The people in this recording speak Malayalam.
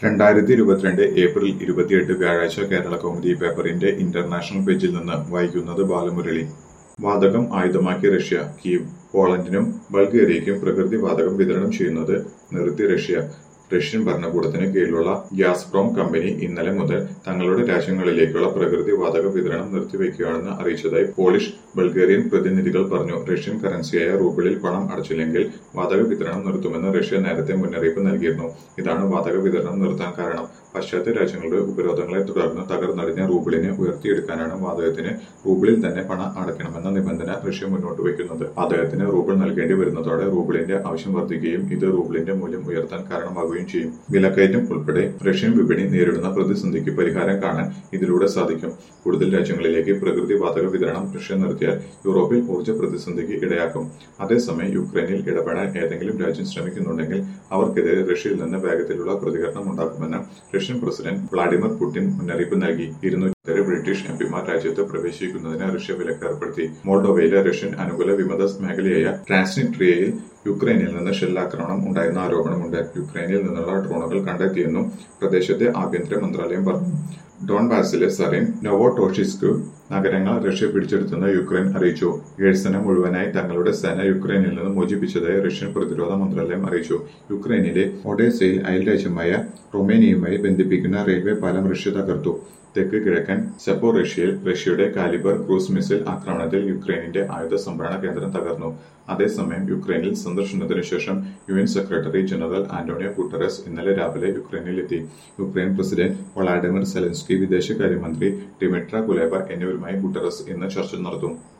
രണ്ടായിരത്തി ഇരുപത്തിരണ്ട് ഏപ്രിൽ ഇരുപത്തിയെട്ട് വ്യാഴാഴ്ച കേരള കൗമുദി പേപ്പറിന്റെ ഇന്റർനാഷണൽ പേജിൽ നിന്ന് വായിക്കുന്നത് ബാലമുരളി വാതകം ആയുധമാക്കി റഷ്യ കീവ് പോളണ്ടിനും ബൾഗേറിയയ്ക്കും പ്രകൃതി വാതകം വിതരണം ചെയ്യുന്നത് നിർത്തി റഷ്യ റഷ്യൻ ഭരണകൂടത്തിന് കീഴിലുള്ള ഗ്യാസ്പ്രോം കമ്പനി ഇന്നലെ മുതൽ തങ്ങളുടെ രാജ്യങ്ങളിലേക്കുള്ള പ്രകൃതി വാതക വിതരണം നിർത്തിവെക്കുകയാണെന്ന് അറിയിച്ചതായി പോളിഷ് ബൾഗേറിയൻ പ്രതിനിധികൾ പറഞ്ഞു റഷ്യൻ കറൻസിയായ റൂബിളിൽ പണം അടച്ചില്ലെങ്കിൽ വാതക വിതരണം നിർത്തുമെന്ന് റഷ്യ നേരത്തെ മുന്നറിയിപ്പ് നൽകിയിരുന്നു ഇതാണ് വാതക വിതരണം നിർത്താൻ കാരണം പാശ്ചാത്യ രാജ്യങ്ങളുടെ ഉപരോധങ്ങളെ തുടർന്ന് തകർന്നടിഞ്ഞ റൂബിളിനെ ഉയർത്തിയെടുക്കാനാണ് വാതകത്തിന് റൂബിളിൽ തന്നെ പണം അടയ്ക്കണമെന്ന നിബന്ധന റഷ്യ മുന്നോട്ട് വയ്ക്കുന്നത് വാതകത്തിന് റൂബിൾ നൽകേണ്ടി വരുന്നതോടെ റൂബിളിന്റെ ആവശ്യം വർദ്ധിക്കുകയും ഇത് റൂബിളിന്റെ മൂല്യം ഉയർത്താൻ കാരണമാകുകയും ചെയ്യും വിലക്കയറ്റം ഉൾപ്പെടെ റഷ്യൻ വിപണി നേരിടുന്ന പ്രതിസന്ധിക്ക് പരിഹാരം കാണാൻ ഇതിലൂടെ സാധിക്കും കൂടുതൽ രാജ്യങ്ങളിലേക്ക് പ്രകൃതി വാതക വിതരണം റഷ്യ നിർത്തിയാൽ യൂറോപ്പിൽ ഊർജ്ജ പ്രതിസന്ധിക്ക് ഇടയാക്കും അതേസമയം യുക്രൈനിൽ ഇടപെടാൻ ഏതെങ്കിലും രാജ്യം ശ്രമിക്കുന്നുണ്ടെങ്കിൽ അവർക്കെതിരെ റഷ്യയിൽ നിന്ന് വേഗത്തിലുള്ള പ്രതികരണം ഉണ്ടാക്കുമെന്ന് റഷ്യൻ പ്രസിഡന്റ് വ്ളാഡിമിർ പുടിൻ മുന്നറിയിപ്പ് നൽകി ഇരുന്നൂറ്റി ബ്രിട്ടീഷ് എംപിമാർ രാജ്യത്ത് പ്രവേശിക്കുന്നതിന് റഷ്യ വിലക്ക് ഏർപ്പെടുത്തി മോൾഡോവയിലെ റഷ്യൻ അനുകൂല വിമത മേഖലയായ ട്രാൻസ്നിട്രിയയിൽ യുക്രൈനിൽ നിന്ന് ഷെല്ലാക്രമണം ഉണ്ടായെന്ന ആരോപണമുണ്ട് യുക്രൈനിൽ നിന്നുള്ള ഡ്രോണുകൾ കണ്ടെത്തിയെന്നും പ്രദേശത്തെ ആഭ്യന്തര മന്ത്രാലയം പറഞ്ഞു ഡോൺബാസിലെ സറിൻ നൊവോടോഷിസ്കു നഗരങ്ങൾ റഷ്യ പിടിച്ചെടുത്തെന്ന് യുക്രൈൻ അറിയിച്ചു ഏഴ്സന മുഴുവനായി തങ്ങളുടെ സേന യുക്രൈനിൽ നിന്ന് മോചിപ്പിച്ചതായി റഷ്യൻ പ്രതിരോധ മന്ത്രാലയം അറിയിച്ചു യുക്രൈനിലെ ഒഡേസയിൽ അയൽരാജ്യമായ റൊമേനിയയുമായി ബന്ധിപ്പിക്കുന്ന റെയിൽവേ പാലം റഷ്യ തകർത്തു തെക്ക് കിഴക്കൻ സെപ്പോറഷ്യയിൽ റഷ്യയുടെ കാലിബർ ക്രൂസ് മിസൈൽ ആക്രമണത്തിൽ യുക്രൈനിന്റെ ആയുധ സംഭരണ കേന്ദ്രം തകർന്നു അതേസമയം യുക്രൈനിൽ സന്ദർശനത്തിനു ശേഷം U N secretary general Antonio Guterres ഇന്നലെ രാവിലെ യുക്രൈനിലെത്തി യുക്രൈൻ പ്രസിഡന്റ് വളാഡിമിർ സെലൻസ്കി വിദേശകാര്യമന്ത്രി ഡിമിട്ര കുലേബ എന്നിവരുമായി ഗുട്ടറസ് ഇന്ന് ചർച്ച നടത്തും